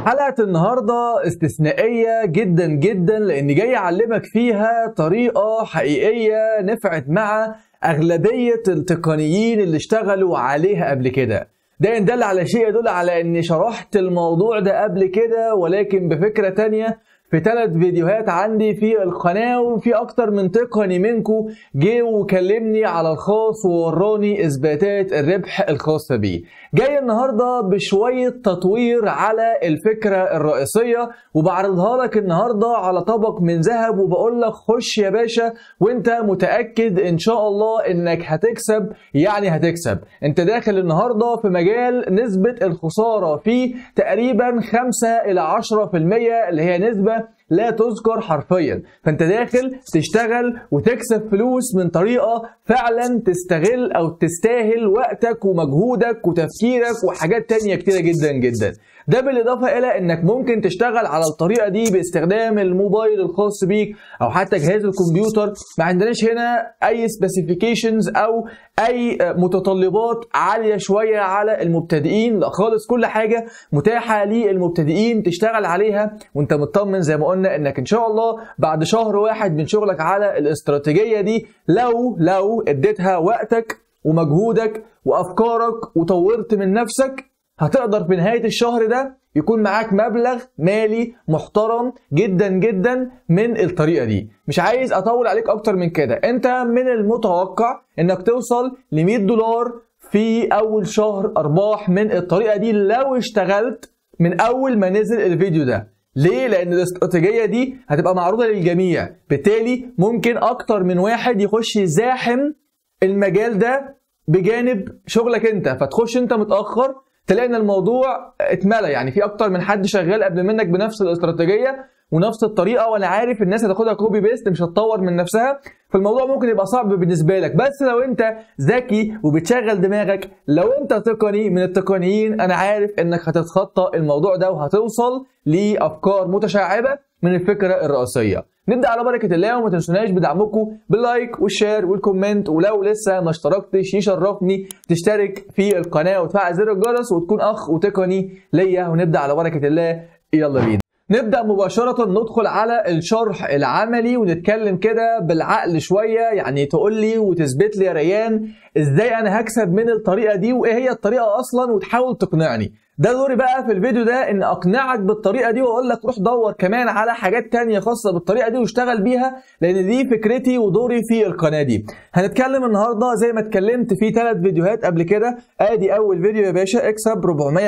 حلقة النهاردة استثنائية جدا جدا لأن جاي أعلمك فيها طريقة حقيقية نفعت مع أغلبية التقنيين اللي اشتغلوا عليها قبل كده ده إن دل على شيء يدل على إني شرحت الموضوع ده قبل كده ولكن بفكرة تانية في ثلاث فيديوهات عندي في القناة وفي أكتر من تقني منكم جه وكلمني على الخاص ووراني إثباتات الربح الخاصة بيه جاي النهاردة بشوية تطوير على الفكرة الرئيسية وبعرضها لك النهاردة على طبق من ذهب وبقول لك خش يا باشا وانت متأكد إن شاء الله إنك هتكسب يعني هتكسب انت داخل النهاردة في مجال نسبة الخسارة فيه تقريبا 5 إلى 10% اللي هي نسبة لا تذكر حرفيا فانت داخل تشتغل وتكسب فلوس من طريقه فعلا تستغل او تستاهل وقتك ومجهودك وتفكيرك وحاجات تانية كتيره جدا جدا ده بالاضافه الى انك ممكن تشتغل على الطريقه دي باستخدام الموبايل الخاص بيك او حتى جهاز الكمبيوتر ما عندناش هنا اي سبيسيفيكيشنز او اي متطلبات عاليه شويه على المبتدئين لا خالص كل حاجه متاحه للمبتدئين تشتغل عليها وانت مطمن زي ما قلنا انك ان شاء الله بعد شهر واحد من شغلك على الاستراتيجيه دي لو لو اديتها وقتك ومجهودك وافكارك وطورت من نفسك هتقدر في نهايه الشهر ده يكون معاك مبلغ مالي محترم جدا جدا من الطريقه دي مش عايز اطول عليك اكتر من كده انت من المتوقع انك توصل ل 100 دولار في اول شهر ارباح من الطريقه دي لو اشتغلت من اول ما نزل الفيديو ده ليه؟ لأن الاستراتيجية دي هتبقى معروضة للجميع، بالتالي ممكن أكتر من واحد يخش يزاحم المجال ده بجانب شغلك أنت، فتخش أنت متأخر تلاقي ان الموضوع اتملى يعني في اكتر من حد شغال قبل منك بنفس الاستراتيجيه ونفس الطريقه وانا عارف الناس هتاخدها كوبي بيست مش هتطور من نفسها فالموضوع ممكن يبقى صعب بالنسبه لك بس لو انت ذكي وبتشغل دماغك لو انت تقني من التقنيين انا عارف انك هتتخطى الموضوع ده وهتوصل لافكار متشعبه من الفكره الرئيسيه نبدا على بركه الله وما تنسوناش بدعمكم باللايك والشير والكومنت ولو لسه ما اشتركتش يشرفني تشترك في القناه وتفعل زر الجرس وتكون اخ وتقني ليا ونبدا على بركه الله يلا بينا نبدا مباشره ندخل على الشرح العملي ونتكلم كده بالعقل شويه يعني تقول لي وتثبت لي يا ريان ازاي انا هكسب من الطريقه دي وايه هي الطريقه اصلا وتحاول تقنعني ده دوري بقى في الفيديو ده ان اقنعك بالطريقه دي واقول لك روح دور كمان على حاجات تانية خاصه بالطريقه دي واشتغل بيها لان دي فكرتي ودوري في القناه دي هنتكلم النهارده زي ما اتكلمت في ثلاث فيديوهات قبل كده ادي اول فيديو يا باشا اكسب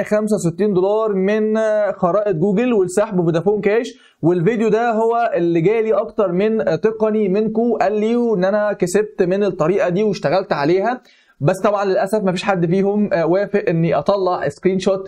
465 دولار من خرائط جوجل والسحب فودافون كاش والفيديو ده هو اللي جالي اكتر من تقني منكم قال لي ان انا كسبت من الطريقه دي واشتغلت عليها بس طبعا للاسف ما فيش حد فيهم وافق اني اطلع سكرين شوت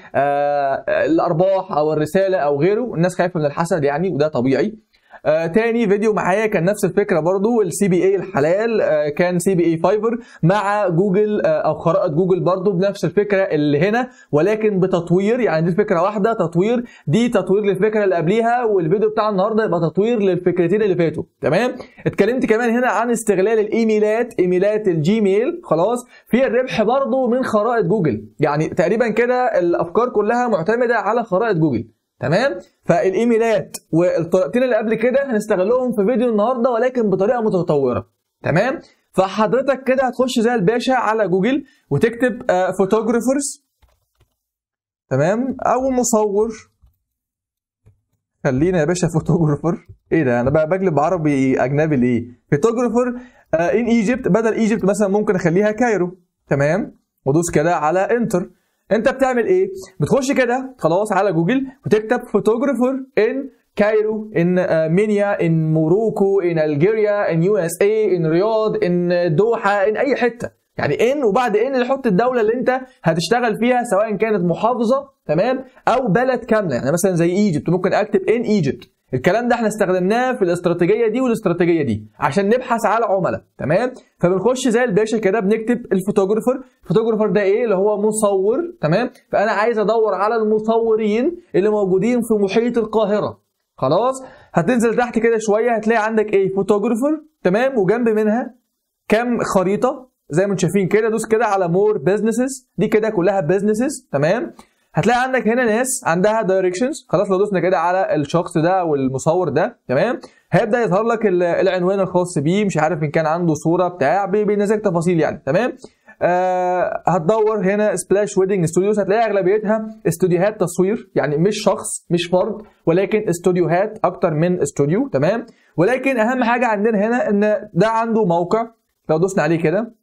للارباح او الرساله او غيره الناس خايفه من الحسد يعني وده طبيعي آه تاني فيديو معايا كان نفس الفكره برضو السي بي اي الحلال آه كان سي بي اي فايفر مع جوجل آه او خرائط جوجل برضو بنفس الفكره اللي هنا ولكن بتطوير يعني دي فكره واحده تطوير دي تطوير للفكره اللي قبليها والفيديو بتاع النهارده يبقى تطوير للفكرتين اللي فاتوا تمام اتكلمت كمان هنا عن استغلال الايميلات ايميلات الجيميل خلاص في الربح برضو من خرائط جوجل يعني تقريبا كده الافكار كلها معتمده على خرائط جوجل تمام فالايميلات والطريقتين اللي قبل كده هنستغلهم في فيديو النهارده ولكن بطريقه متطوره تمام فحضرتك كده هتخش زي الباشا على جوجل وتكتب فوتوغرافرز تمام او مصور خلينا يا باشا فوتوغرافر ايه ده انا بقى بقلب عربي اجنبي ليه فوتوغرافر ان ايجيبت بدل ايجيبت مثلا ممكن اخليها كايرو تمام وادوس كده على انتر انت بتعمل ايه بتخش كده خلاص على جوجل وتكتب فوتوغرافر ان كايرو ان مينيا ان موروكو ان الجيريا ان يو اس اي ان رياض ان دوحه ان اي حته يعني ان وبعد ان نحط الدوله اللي انت هتشتغل فيها سواء كانت محافظه تمام او بلد كامله يعني مثلا زي ايجيبت ممكن اكتب ان ايجيبت الكلام ده احنا استخدمناه في الاستراتيجيه دي والاستراتيجيه دي عشان نبحث على عملاء تمام فبنخش زي الباشا كده بنكتب الفوتوغرافر الفوتوغرافر ده ايه اللي هو مصور تمام فانا عايز ادور على المصورين اللي موجودين في محيط القاهره خلاص هتنزل تحت كده شويه هتلاقي عندك ايه فوتوغرافر تمام وجنب منها كام خريطه زي ما انتم شايفين كده دوس كده على مور بزنسز دي كده كلها بزنسز تمام هتلاقي عندك هنا ناس عندها دايركشنز خلاص لو دوسنا كده على الشخص ده والمصور ده تمام هيبدا يظهر لك العنوان الخاص بيه مش عارف ان كان عنده صوره بتاع بينزل تفاصيل يعني تمام آه هتدور هنا سبلاش ويدنج ستوديوز هتلاقي اغلبيتها استوديوهات تصوير يعني مش شخص مش فرد ولكن استوديوهات اكتر من استوديو تمام ولكن اهم حاجه عندنا هنا ان ده عنده موقع لو دوسنا عليه كده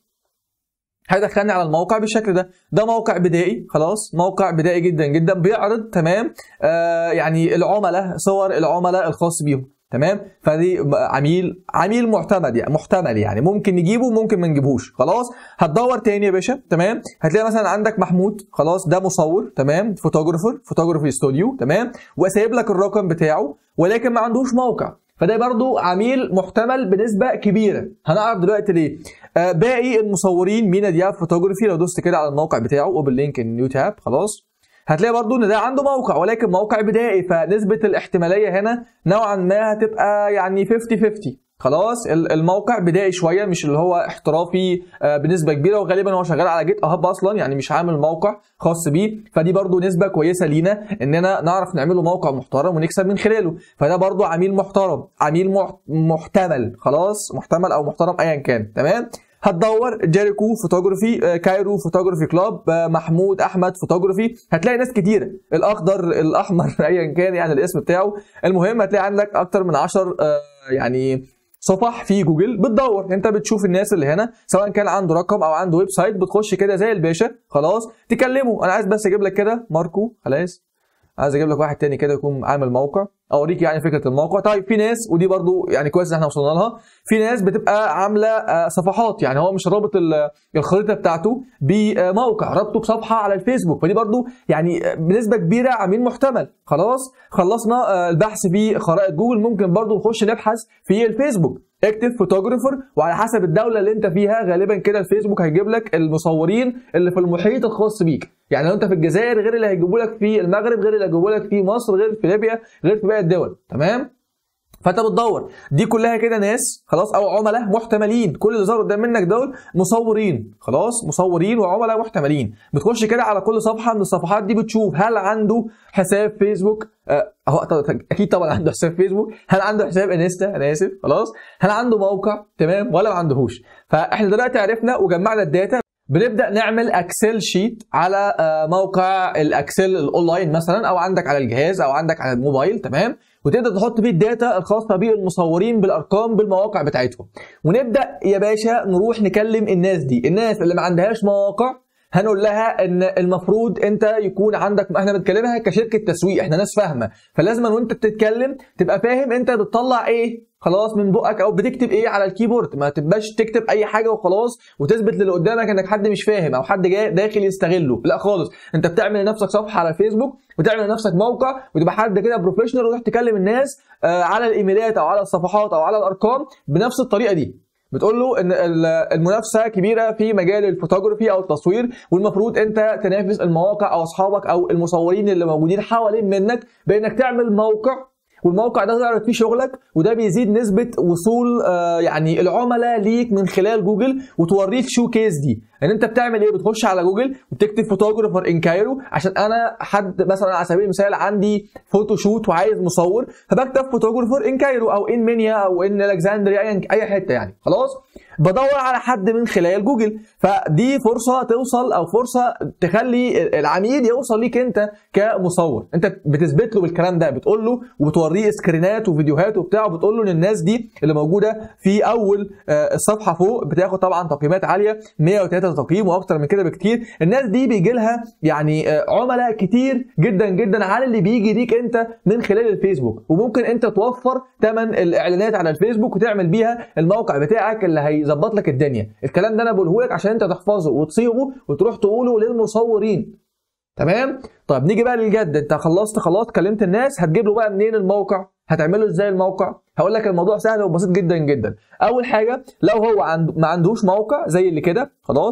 هيدخلني على الموقع بالشكل ده ده موقع بدائي خلاص موقع بدائي جدا جدا بيعرض تمام آه يعني العملاء صور العملاء الخاص بيهم تمام فدي عميل عميل معتمد يعني محتمل يعني ممكن نجيبه ممكن ما نجيبهوش خلاص هتدور تاني يا باشا تمام هتلاقي مثلا عندك محمود خلاص ده مصور تمام فوتوجرافر فوتوجرافي استوديو تمام وسايب لك الرقم بتاعه ولكن ما عندوش موقع فده برضو عميل محتمل بنسبه كبيره هنعرف دلوقتي ليه آه باقي المصورين مينا دياب فوتوجرافي لو دوست كده على الموقع بتاعه اوبن لينك نيو تاب خلاص هتلاقي برضو ان ده عنده موقع ولكن موقع بدائي فنسبه الاحتماليه هنا نوعا ما هتبقى يعني 50 50 خلاص الموقع بدائي شويه مش اللي هو احترافي بنسبه كبيره وغالبا هو شغال على جيت هاب اصلا يعني مش عامل موقع خاص بيه فدي برضو نسبه كويسه لينا اننا نعرف نعمله موقع محترم ونكسب من خلاله فده برضو عميل محترم عميل محتمل خلاص محتمل او محترم ايا كان تمام هتدور جيريكو فوتوجرافي كايرو فوتوجرافي كلاب محمود احمد فوتوجرافي هتلاقي ناس كتيره الاخضر الاحمر ايا كان يعني الاسم بتاعه المهم هتلاقي عندك اكتر من 10 يعني صفح في جوجل بتدور انت بتشوف الناس اللي هنا سواء كان عنده رقم او عنده ويب سايت بتخش كده زي الباشا خلاص تكلمه انا عايز بس اجيب لك كده ماركو خلاص عايز اجيب لك واحد تاني كده يكون عامل موقع اوريك يعني فكره الموقع طيب في ناس ودي برضو يعني كويس ان احنا وصلنا لها في ناس بتبقى عامله صفحات يعني هو مش رابط الخريطه بتاعته بموقع رابطه بصفحه على الفيسبوك فدي برضو يعني بنسبه كبيره عميل محتمل خلاص خلصنا البحث في خرائط جوجل ممكن برضو نخش نبحث في الفيسبوك اكتب فوتوجرافر وعلى حسب الدوله اللي انت فيها غالبا كده الفيسبوك هيجيب لك المصورين اللي في المحيط الخاص بيك يعني لو انت في الجزائر غير اللي هيجيبوا لك في المغرب غير اللي هيجيبوا لك في مصر غير في ليبيا غير في باقي الدول تمام فانت بتدور دي كلها كده ناس خلاص او عملاء محتملين كل اللي ظهر قدام منك دول مصورين خلاص مصورين وعملاء محتملين بتخش كده على كل صفحه من الصفحات دي بتشوف هل عنده حساب فيسبوك اهو أه اكيد طبعا عنده حساب فيسبوك هل عنده حساب انستا انا اسف خلاص هل عنده موقع تمام ولا ما عندهوش فاحنا دلوقتي عرفنا وجمعنا الداتا بنبدا نعمل اكسل شيت على موقع الاكسل الاونلاين مثلا او عندك على الجهاز او عندك على الموبايل تمام وتقدر تحط فيه الداتا الخاصه بالمصورين بالارقام بالمواقع بتاعتهم ونبدا يا باشا نروح نكلم الناس دي الناس اللي ما عندهاش مواقع هنقول لها ان المفروض انت يكون عندك احنا بنتكلمها كشركه تسويق احنا ناس فاهمه فلازم وانت بتتكلم تبقى فاهم انت بتطلع ايه خلاص من بقك او بتكتب ايه على الكيبورد ما تبقاش تكتب اي حاجه وخلاص وتثبت للي قدامك انك حد مش فاهم او حد جاي داخل يستغله لا خالص انت بتعمل لنفسك صفحه على فيسبوك وتعمل لنفسك موقع وتبقى حد كده بروفيشنال وتروح تكلم الناس على الايميلات او على الصفحات او على الارقام بنفس الطريقه دي بتقول له ان المنافسه كبيره في مجال الفوتوغرافي او التصوير والمفروض انت تنافس المواقع او اصحابك او المصورين اللي موجودين حوالين منك بانك تعمل موقع والموقع ده تعرض فيه شغلك وده بيزيد نسبه وصول آه يعني العملاء ليك من خلال جوجل وتوريك شو كيس دي ان يعني انت بتعمل ايه بتخش على جوجل وبتكتب فوتوجرافر ان كايرو عشان انا حد مثلا على سبيل المثال عندي فوتو شوت وعايز مصور فبكتب فوتوجرافر ان كايرو او ان منيا او ان الكسندريا اي اي حته يعني خلاص بدور على حد من خلال جوجل فدي فرصه توصل او فرصه تخلي العميل يوصل ليك انت كمصور انت بتثبت له بالكلام ده بتقول له وبتوريه سكرينات وفيديوهات وبتاع وبتقول له ان الناس دي اللي موجوده في اول الصفحه فوق بتاخد طبعا تقييمات عاليه 103 تقييم واكتر من كده بكتير الناس دي بيجي لها يعني عملاء كتير جدا جدا على اللي بيجي ليك انت من خلال الفيسبوك وممكن انت توفر ثمن الاعلانات على الفيسبوك وتعمل بيها الموقع بتاعك اللي هيظبط لك الدنيا الكلام ده انا بقوله لك عشان انت تحفظه وتصيغه وتروح تقوله للمصورين تمام طيب نيجي بقى للجد انت خلصت خلاص كلمت الناس هتجيب له بقى منين الموقع هتعمله ازاي الموقع هقول لك الموضوع سهل وبسيط جدا جدا اول حاجه لو هو عند... ما عندوش موقع زي اللي كده خلاص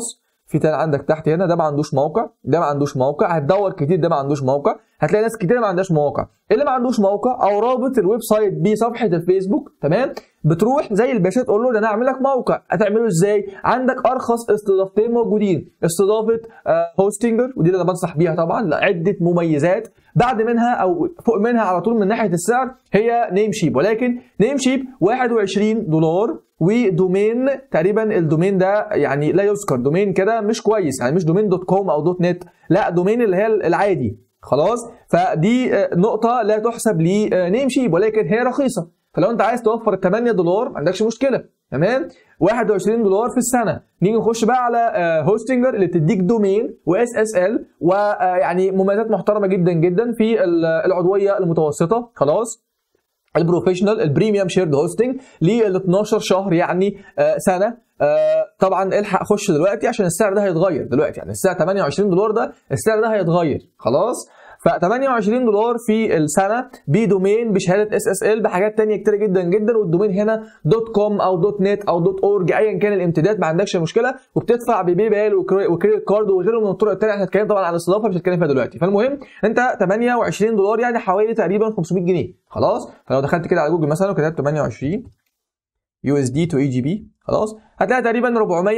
في تاني عندك تحت هنا ده ما عندوش موقع ده ما عندوش موقع هتدور كتير ده ما عندوش موقع هتلاقي ناس كتير ما عندهاش مواقع اللي ما عندوش موقع او رابط الويب سايت بصفحه الفيسبوك تمام بتروح زي الباشا تقول له ده انا اعمل لك موقع هتعمله ازاي عندك ارخص استضافتين موجودين استضافه هوستنجر ودي اللي انا بنصح بيها طبعا لعده مميزات بعد منها او فوق منها على طول من ناحيه السعر هي نيم شيب ولكن نيم شيب 21 دولار ودومين تقريبا الدومين ده يعني لا يذكر دومين كده مش كويس يعني مش دومين دوت كوم او دوت نت لا دومين اللي هي العادي خلاص فدي نقطة لا تحسب لنيم شيب ولكن هي رخيصة فلو انت عايز توفر ال 8 دولار ما عندكش مشكلة تمام 21 دولار في السنة نيجي نخش بقى على هوستنجر اللي بتديك دومين واس اس ال ويعني مميزات محترمة جدا جدا في العضوية المتوسطة خلاص البروفيشنال البريميوم شيرد هوستنج لل 12 شهر يعني سنه طبعا الحق خش دلوقتي عشان السعر ده هيتغير دلوقتي يعني السعر 28 دولار ده السعر ده هيتغير خلاص ف 28 دولار في السنه بدومين بشهاده اس اس ال بحاجات تانية كتير جدا جدا والدومين هنا دوت كوم او دوت نت او دوت اورج ايا كان الامتداد ما عندكش مشكله وبتدفع بباي بال وكريدت كارد وغيره من الطرق التانية احنا هنتكلم طبعا عن الاستضافه مش هنتكلم فيها دلوقتي فالمهم انت 28 دولار يعني حوالي تقريبا 500 جنيه خلاص فلو دخلت كده على جوجل مثلا وكتبت 28 يو اس دي تو اي جي بي خلاص هتلاقي تقريبا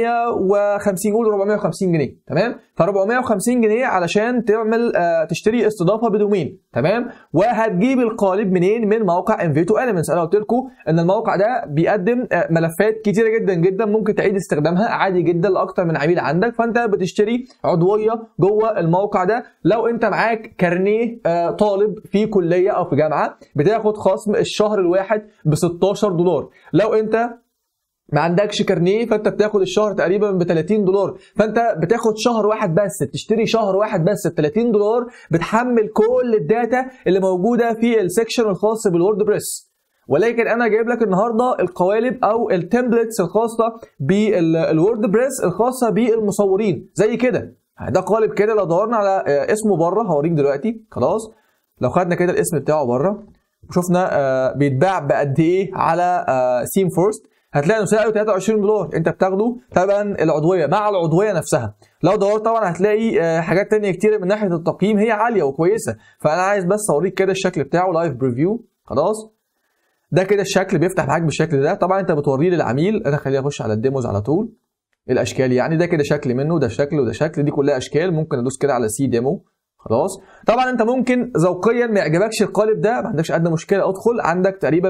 450 قول 450 جنيه تمام ف 450 جنيه علشان تعمل آه تشتري استضافه بدومين تمام وهتجيب القالب منين من موقع انفيتو اليمنتس انا قلت لكم ان الموقع ده بيقدم آه ملفات كتيره جدا جدا ممكن تعيد استخدامها عادي جدا لاكتر من عميل عندك فانت بتشتري عضويه جوه الموقع ده لو انت معاك كارنيه آه طالب في كليه او في جامعه بتاخد خصم الشهر الواحد ب 16 دولار لو انت ما عندكش كارنيه فانت بتاخد الشهر تقريبا ب 30 دولار فانت بتاخد شهر واحد بس بتشتري شهر واحد بس ب 30 دولار بتحمل كل الداتا اللي موجوده في السكشن الخاص بالورد بريس ولكن انا جايب لك النهارده القوالب او التمبلتس الخاصه بالورد بريس الخاصه بالمصورين زي كده ده قالب كده لو دورنا على اسمه بره هوريك دلوقتي خلاص لو خدنا كده الاسم بتاعه بره وشفنا بيتباع بقد ايه على سيم فورست هتلاقي انه سعره 23 دولار انت بتاخده تبعا العضويه مع العضويه نفسها لو دورت طبعا هتلاقي حاجات تانية كتير من ناحيه التقييم هي عاليه وكويسه فانا عايز بس اوريك كده الشكل بتاعه لايف بريفيو خلاص ده كده الشكل بيفتح معاك بالشكل ده طبعا انت بتوريه للعميل انا خليني اخش على الديموز على طول الاشكال يعني ده كده شكل منه ده شكل وده شكل دي كلها اشكال ممكن ادوس كده على سي ديمو خلاص طبعا انت ممكن ذوقيا ما يعجبكش القالب ده ما عندكش ادنى مشكله ادخل عندك تقريبا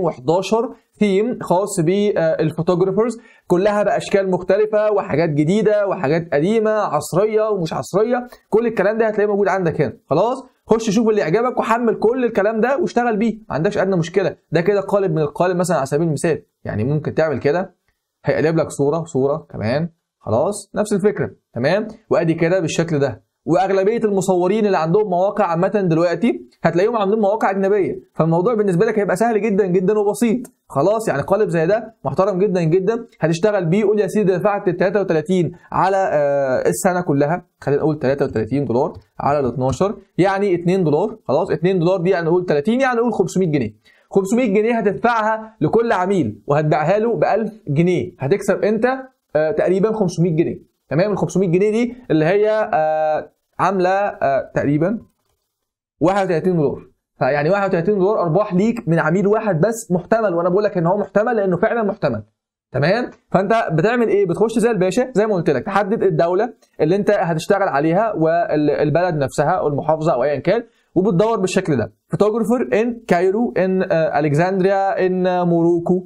211 ثيم خاص بالفوتوجرافرز كلها باشكال مختلفه وحاجات جديده وحاجات قديمه عصريه ومش عصريه كل الكلام ده هتلاقيه موجود عندك هنا خلاص خش شوف اللي يعجبك وحمل كل الكلام ده واشتغل بيه ما عندكش ادنى مشكله ده كده قالب من القالب مثلا على سبيل المثال يعني ممكن تعمل كده هيقلب لك صوره صوره كمان خلاص نفس الفكره تمام وادي كده بالشكل ده واغلبيه المصورين اللي عندهم مواقع عامه دلوقتي هتلاقيهم عاملين مواقع اجنبيه فالموضوع بالنسبه لك هيبقى سهل جدا جدا وبسيط خلاص يعني قالب زي ده محترم جدا جدا هتشتغل بيه قول يا سيدي دفعت 33 على آه السنه كلها خلينا نقول 33 دولار على ال 12 يعني 2 دولار خلاص 2 دولار دي يعني نقول 30 يعني نقول 500 جنيه 500 جنيه هتدفعها لكل عميل وهتبيعها له ب 1000 جنيه هتكسب انت آه تقريبا 500 جنيه تمام ال 500 جنيه دي اللي هي آه عامله آه تقريبا 31 دولار فيعني 31 دولار ارباح ليك من عميل واحد بس محتمل وانا بقول لك ان هو محتمل لانه فعلا محتمل تمام فانت بتعمل ايه بتخش زي الباشا زي ما قلت لك تحدد الدوله اللي انت هتشتغل عليها والبلد نفسها او المحافظه او ايا كان وبتدور بالشكل ده فوتوجرافر ان كايرو ان الكسندريا ان موروكو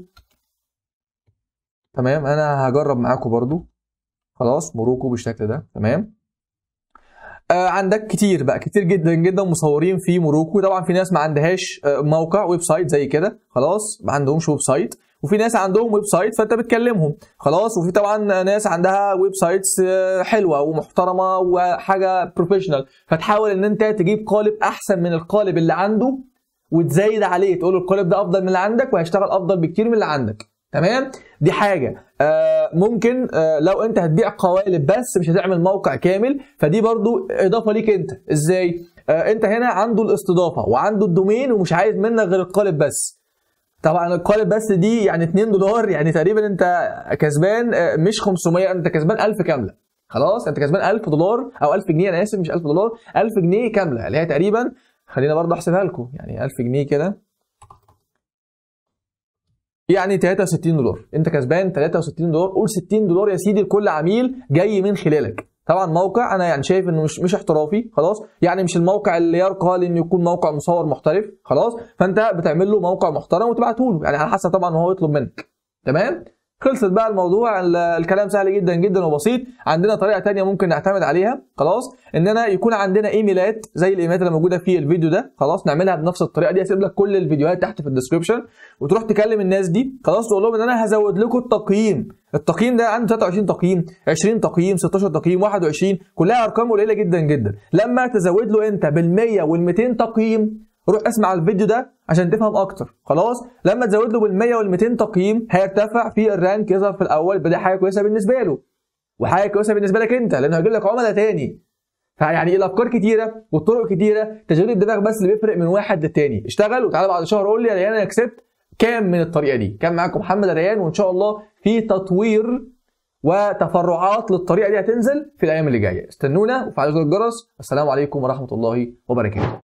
تمام انا هجرب معاكم برضو خلاص موروكو بالشكل ده تمام آه عندك كتير بقى كتير جدا جدا مصورين في موروكو طبعا في ناس ما عندهاش آه موقع ويب سايت زي كده خلاص ما عندهمش ويب سايت وفي ناس عندهم ويب سايت فانت بتكلمهم خلاص وفي طبعا ناس عندها ويب سايتس آه حلوه ومحترمه وحاجه بروفيشنال فتحاول ان انت تجيب قالب احسن من القالب اللي عنده وتزايد عليه تقول القالب ده افضل من اللي عندك وهيشتغل افضل بكتير من اللي عندك تمام دي حاجه آه ممكن آه لو انت هتبيع قوالب بس مش هتعمل موقع كامل فدي برضو اضافه ليك انت ازاي آه انت هنا عنده الاستضافه وعنده الدومين ومش عايز منك غير القالب بس طبعا القالب بس دي يعني 2 دولار يعني تقريبا انت كسبان آه مش 500 انت كسبان 1000 كامله خلاص انت كسبان 1000 دولار او 1000 جنيه انا اسف مش 1000 دولار 1000 جنيه كامله اللي هي تقريبا خلينا برضه احسبها لكم يعني 1000 جنيه كده يعني 63 دولار انت كسبان 63 دولار قول 60 دولار يا سيدي لكل عميل جاي من خلالك طبعا موقع انا يعني شايف انه مش مش احترافي خلاص يعني مش الموقع اللي يرقى لانه يكون موقع مصور محترف خلاص فانت بتعمل له موقع محترم وتبعته له يعني على حسب طبعا ما هو يطلب منك تمام خلصت بقى الموضوع ال- الكلام سهل جدا جدا وبسيط عندنا طريقه تانية ممكن نعتمد عليها خلاص اننا يكون عندنا ايميلات زي الايميلات اللي موجوده في الفيديو ده خلاص نعملها بنفس الطريقه دي هسيب لك كل الفيديوهات تحت في الديسكربشن وتروح تكلم الناس دي خلاص تقول لهم ان انا هزود لكم التقييم التقييم ده عنده 23 تقييم 20 تقييم 16 تقييم 21 كلها ارقام قليله جدا جدا لما تزود له انت بال100 وال200 تقييم روح اسمع الفيديو ده عشان تفهم اكتر خلاص لما تزود له بال100 وال200 تقييم هيرتفع في الرانك يظهر في الاول بدي حاجه كويسه بالنسبه له وحاجه كويسه بالنسبه لك انت لانه هيجيب لك عملاء تاني فيعني الافكار كتيره والطرق كتيره تشغيل الدماغ بس اللي بيفرق من واحد للتاني اشتغل وتعالى بعد شهر قول لي يا ريان انا كسبت كام من الطريقه دي كان معاكم محمد ريان وان شاء الله في تطوير وتفرعات للطريقه دي هتنزل في الايام اللي جايه استنونا وفعلوا زر الجرس السلام عليكم ورحمه الله وبركاته